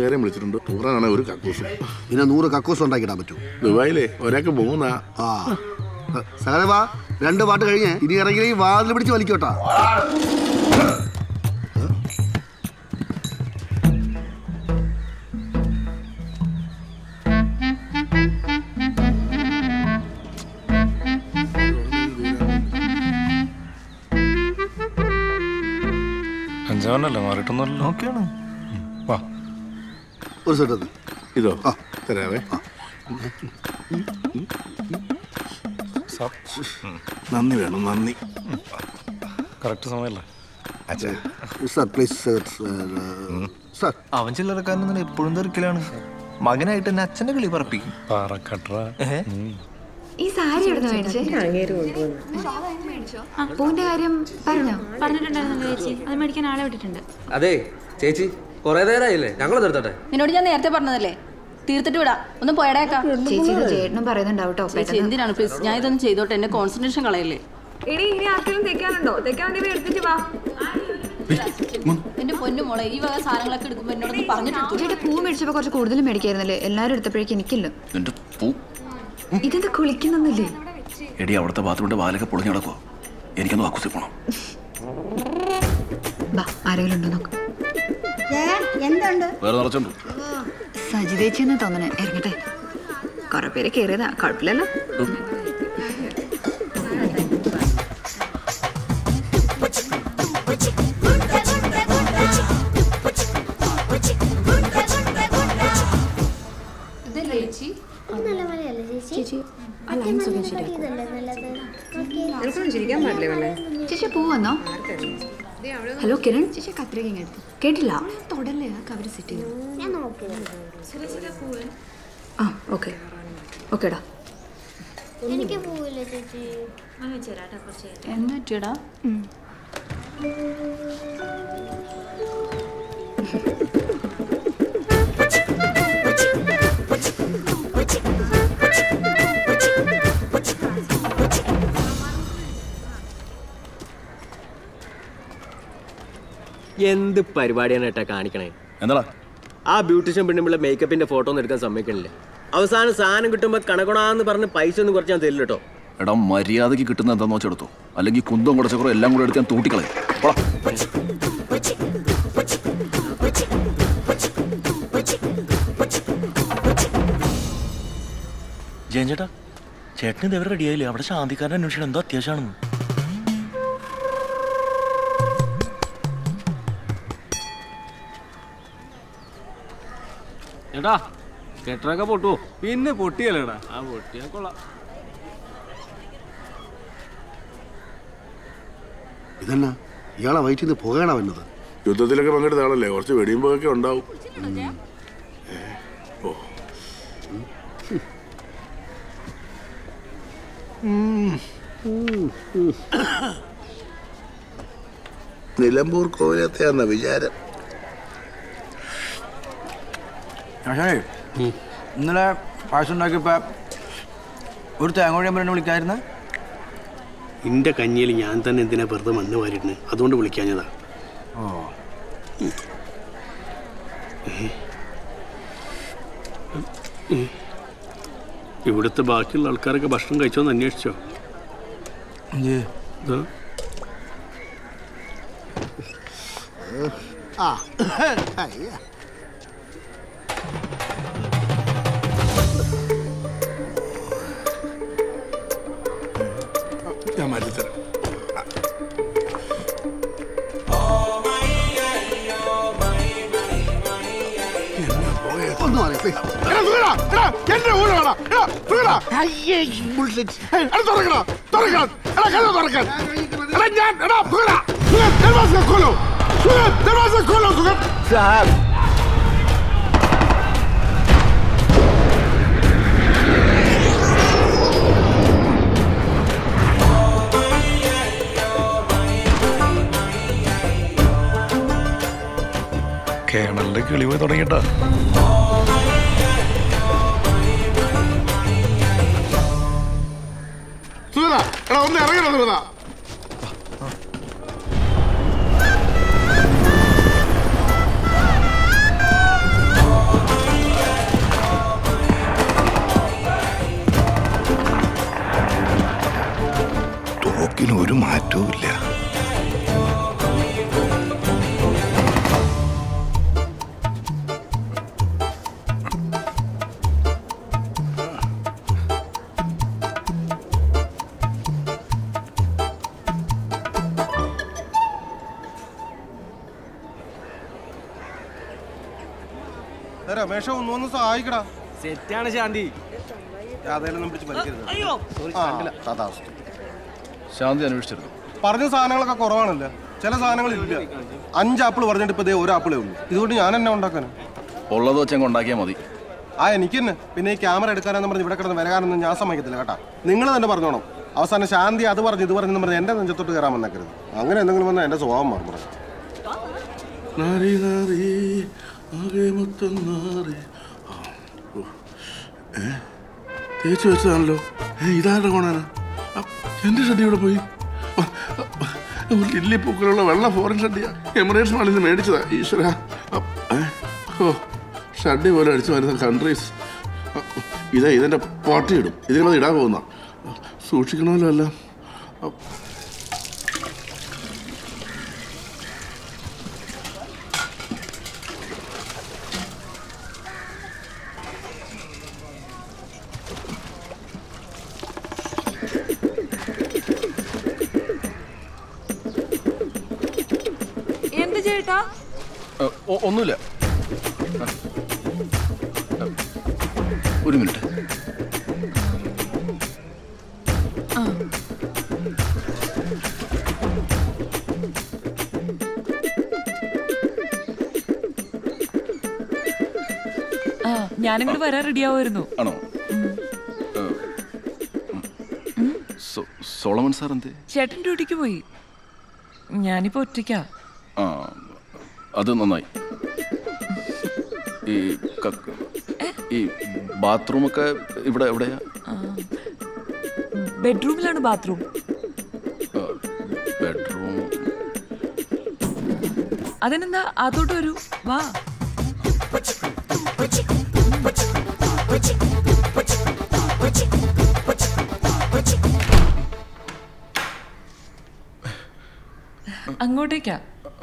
പേരെയും വിളിച്ചിട്ടുണ്ട് ടൂറാണ് ഒരു കക്കൂസ് പിന്നെ നൂറ് കക്കൂസ് ഉണ്ടാക്കിയിടാൻ പറ്റൂ ദുബായിലെ ഒരാൾക്ക് മൂന്നാ ആ സഹദേവാ രണ്ട് പാട്ട് കഴിഞ്ഞ് ഇനി ഇറങ്ങി വാതിൽ പിടിച്ച് വലിക്കോട്ടാ അഞ്ചാവനല്ലേ മാറിയിട്ടൊന്നുമല്ലോ നോക്കിയാണ് വാ ഒരു സെറ്റ് ഇതോ തരാവേ നന്ദി വേണം നന്ദി കറക്റ്റ് സമയമല്ലേ സർ പ്ലീസ് സർ അവൻ ചില്ലറക്കാരനൊന്നും എപ്പോഴും തെറിക്കലാണ് മകനായിട്ട് എന്നെ അച്ഛന്റെ കിളി പറപ്പിക്കും പാറക്കട്ര ഈ സാരി എവിടെ മേടിച്ചേ പൂവിന്റെ കാര്യം പറഞ്ഞോ പറഞ്ഞിട്ടുണ്ടായിരുന്നല്ലോ ചേച്ചി അത് മേടിക്കാൻ ആളെ വിട്ടിട്ടുണ്ട് അതെ ചേച്ചി കുറെ നേരമായില്ലേ ഞങ്ങൾ നിർത്തട്ടെ നിന്നോട് ഞാൻ നേരത്തെ പറഞ്ഞതല്ലേ തീർത്തിട്ട് വിടാം ഒന്ന് പോയടേക്കാം ചേച്ചി ഇത് ചേട്ടനും പറയുന്നുണ്ടാവും കേട്ടോ ചേച്ചി എന്തിനാണ് പ്ലീസ് ഞാൻ ഇതൊന്നും ചെയ്തോട്ടെ എന്നെ കോൺസെൻട്രേഷൻ കളയല്ലേ എടി ഇനി ആർക്കെങ്കിലും തെക്കാനുണ്ടോ തെക്കാൻ വേണ്ടി എടുത്തിട്ട് വാ എന്റെ പൊന്നു മോളെ ഈ വക സാധനങ്ങളൊക്കെ എടുക്കുമ്പോ എന്നോടൊന്ന് പറഞ്ഞിട്ട് ചേട്ടാ പൂ മേടിച്ചപ്പോ കുറച്ച് കൂടുതൽ മേടിക്കായിരുന്നല്ലേ എല്ലാരും എടുത്തപ്പോഴേക്കും എനിക്കില്ല നിന്റെ പൂ ഇതെന്താ കുളിക്കുന്നൊന്നുമില്ലേ എടി അവിടുത്തെ ബാത്റൂമിന്റെ വാലൊക്കെ പൊളിഞ്ഞു കിടക്കുവോ എനിക്കൊന്ന് കക്കൂസിൽ പോണം ബാ ആരെങ്കിലും ഉണ്ടോ നോക്ക് എന്തുണ്ട് വേറെ നിറച്ചുണ്ട് സജിതേച്ചി എന്ന് തോന്നണേ ഇറങ്ങട്ടെ കുറെ പേര് കേറിയതാ കുഴപ്പമില്ലല്ലോ ചേച്ചി നല്ല മലയല്ലേ ചേച്ചി ചേച്ചി ആ ലൈൻ സുഖം ശരിയാക്കും ഇതല്ലേ നല്ലത് ഓക്കേ. നിനക്കൊന്നും ചിരിക്കാൻ പാടില്ലേ വെള്ളേ ചേച്ചി പൂ വന്നോ ഹലോ കിരൺ ചേച്ചി കത്രിക ഇങ്ങ് എടുത്തു കേട്ടില്ല തൊടല്ലേ ആ കവര് സെറ്റ് ചെയ്തു ഞാൻ നോക്കി ആ ഓക്കെ ഓക്കേടാ എനിക്ക് പോവില്ല ചേച്ചി എന്ന് പറ്റിയടാ എന്ത് പരിപാടിയാണ് ഏട്ടാ കാണിക്കണേ എന്താ ആ ബ്യൂട്ടീഷ്യൻ പെണ്ണുമ്പിള്ള മേക്കപ്പിന്റെ ഫോട്ടോ ഒന്നും എടുക്കാൻ സമ്മതിക്കണില്ല അവസാനം സാധനം കിട്ടുമ്പോ കണക്കണാന്ന് പറഞ്ഞ് പൈസ ഒന്നും കുറച്ച് ഞാൻ തരില്ല കേട്ടോ എടാ മര്യാദയ്ക്ക് കിട്ടുന്ന എന്താന്ന് വെച്ചെടുത്തു അല്ലെങ്കിൽ കുന്തം കുടച്ചക്കറോ എല്ലാം കൂടെ എടുത്ത് ഞാൻ തൂട്ടിക്കളയും പോടാ. ജയൻ ചേട്ടാ ചേട്ടന് ഇതേവരെ റെഡിയായില്ലേ അവിടെ ശാന്തിക്കാരൻ അന്വേഷിക്കണം എന്തോ അത്യാവശ്യമാണെന്ന് ഏട്ടാ കെട്ടറൊക്കെ പൊട്ടുവോ പിന്നെ പൊട്ടിയല്ലേടാ ആ പൊട്ടിയാ കൊള്ളാം ഇതന്നെ ഇയാളെ വയറ്റിൽ നിന്ന് പുകയാണ വന്നത് യുദ്ധത്തിലൊക്കെ പങ്കെടുത്ത ആളല്ലേ കുറച്ച് വെടിയുമ്പോഴൊക്കെ ഉണ്ടാവും ഏ, ഓ നിലമ്പൂർ കോവിലത്തെയാന്ന വിചാരം പക്ഷേ ഇന്നലെ പായസം ഉണ്ടാക്കിയപ്പോൾ ഒരു തേങ്ങോഴി അമ്മ വിളിക്കായിരുന്നു എന്റെ കഞ്ഞിയിൽ ഞാൻ തന്നെ എന്തിനാ വെറുതെ മണ്ണ് വാരിയിട്ടുണ്ട് അതുകൊണ്ട് വിളിക്കാഞ്ഞതാ ഓ ഇവിടുത്തെ ബാക്കിയുള്ള ആൾക്കാരൊക്കെ ഭക്ഷണം കഴിച്ചോന്ന് അന്വേഷിച്ചോ ഇതാ. ആ അയ്യ. ഞാൻ മാറ്റിത്തരാം ഒന്ന് മാറി please. എടാ, സുഖടാ, എടാ, എന്റെ ഊഴമാടാ. എടാ, സുഖടാ. ഏയ്, എടാ, തുറക്കടാ, തുറക്കണം. എടാ, കതവ് തുറക്കാൻ. എടാ, ഞാൻ, എടാ, സുഖടാ. സുഖം, ദർവാസ खोलो. സുഖം, ദർവാസ खोलो, സുഖം. കേണലിന്റെ കിളി പോയി തുടങ്ങിട്ടാ സുഖടാ, എടാ, ഒന്ന് ഇറങ്ങടാ, സുഖടാ. രമേശ ഒന്നൊന്ന് സഹായിക്കടാ സെറ്റാണ് ശാന്തി അതെല്ലാം പിടിച്ച് വലിക്കരുത് അയ്യോ ആ, ശാന്തി അന്വേഷിച്ചിരുന്നു പറഞ്ഞ സാധനങ്ങളൊക്കെ കുറവാണല്ലോ ചില സാധനങ്ങൾ ഇല്ല അഞ്ച് ആപ്പിൾ പറഞ്ഞിട്ട് ഇപ്പൊ ദേ ഒരു ആപ്പിളേ ഉള്ളൂ ഇതുകൊണ്ട് ഞാൻ എന്നെ ഉണ്ടാക്കാനും ഉള്ളത് വെച്ചങ്ങ് ഉണ്ടാക്കിയാൽ മതി ആ എനിക്ക് തന്നെ പിന്നെ ഈ ക്യാമറ എടുക്കാനെന്ന് പറഞ്ഞ് ഇവിടെ കിടന്ന് വരാനൊന്നും ഞാൻ സമ്മതിക്കത്തില്ല കേട്ടാ നിങ്ങൾ തന്നെ പറഞ്ഞോണം അവസാനം ശാന്തി അത് പറഞ്ഞു ഇത് പറഞ്ഞു പറഞ്ഞ് എന്റെ നെഞ്ചത്തോട്ട് കയറാൻ വന്നേക്കരുത് അങ്ങനെ എന്തെങ്കിലും വന്നാൽ എന്റെ സ്വഭാവം മാറും പറഞ്ഞു നാരി നാരി ആകെ മൊത്തം നാറി ആ, ഓ. ഏ തേച്ച് വെച്ചതാണല്ലോ ഏ ഇതാരുടെ കോണാണ് എന്റെ ഷഡ്ഡി ഇവിടെ പോയി ആ, ആ, ഒരു ലില്ലി പൂക്കളുള്ള വെള്ള ഫോറിൻ ഷഡ്ഡിയാ എമിറേറ്റ്സ് മാളിൽ നിന്ന് മേടിച്ചതാ ഈശ്വര ആ, ഏ, ഓ ഷഡ്ഡി പോലെ അടിച്ചു വരുന്ന കൺട്രീസ് ആ, ഇതാ ഇതെന്റെ പൊട്ടയിടും ഇതിനത് ഇടാൻ പോകുന്ന സൂക്ഷിക്കണമല്ലോ എല്ലാം ആ, എന്ത് ചേട്ടാ ഏ, ഒ- ഒന്നുമില്ല ആ. ഏ, ഒരു മിനിറ്റ് ആ ഞാനിങ്ങോട്ട് വരാൻ റെഡിയാവുമായിരുന്നു ആണോ ഏ, ഉം. സോ- സോളമൻ സാർ എന്തേ ചേട്ടൻ ഡ്യൂട്ടിക്ക് പോയി ഞാനിപ്പോ ഒറ്റയ്ക്കാ ആ അത് നന്നായി ഈ കക്ക് ഈ ബാത്റൂമൊക്കെ ഇവിടെ എവിടെയാ ബെഡ്റൂമിലാണ് ബാത്റൂം ബെഡ്റൂം അതിനെന്താ അതോട്ട് വരൂ വാ അങ്ങോട്ടേക്കാ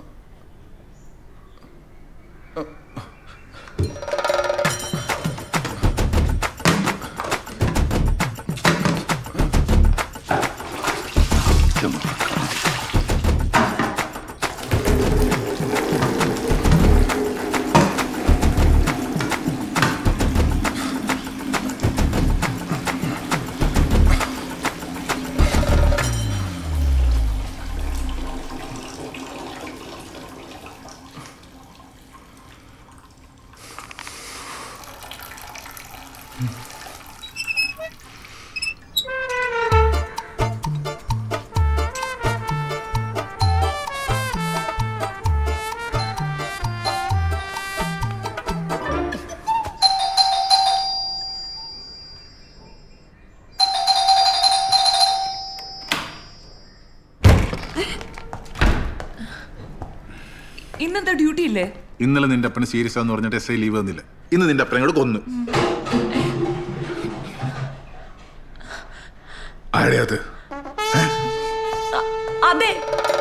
ഇന്നെന്താ ഡ്യൂട്ടി ഇല്ലേ ഇന്നലെ നിന്റെ അപ്പന് സീരിയസ് ആന്ന് പറഞ്ഞിട്ട് എസ് ഐ ലീവ് തന്നില്ല ഇന്ന് നിന്റെ അപ്പനെ കൂടെ കൊന്നു ആരെയത് അതെ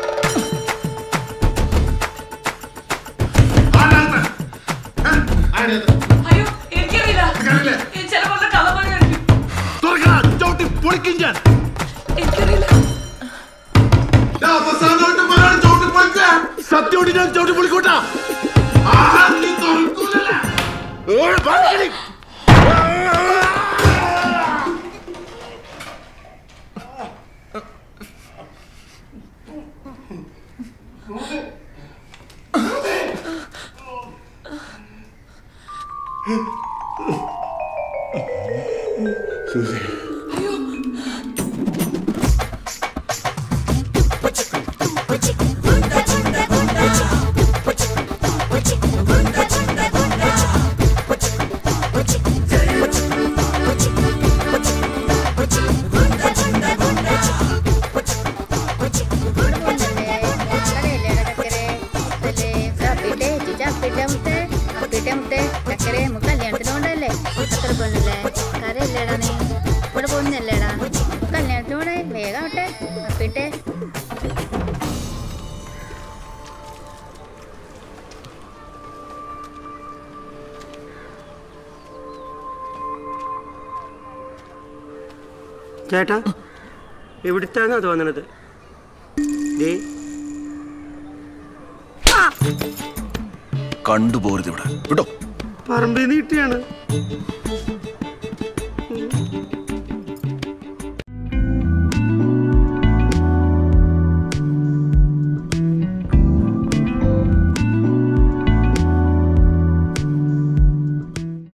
അയ്യോ എനിക്കറിയില്ല ചിലപ്പോ കള്ളപ്പണിയായിരിക്കും പൊളിക്കും ഞാൻ എനിക്കറിയില്ല സത്യോടി ഞാൻ ചവിട്ടി പൊളിക്കൂട്ടാ നീ തുറക്കൂലല്ലേ ഓ, പറഞ്ഞിടി. സൂസി കല്യാണത്തിന് കൊണ്ടല്ലേ അത്ര പൊന്നല്ലേ കരയല്ലേടാ നീ ഇവിടെ പോകുന്നല്ലേടാ കല്യാണത്തിന് കൂടെ വേഗം ആവട്ടെ അപ്പിട്ടെ ചേട്ടാ എവിടുത്താണ് തോന്നണത് ദേ കണ്ടുപോരുത് ഇവിടെ വിട്ടോ പറമ്പിൽ നിന്ന് കിട്ടിയാണ്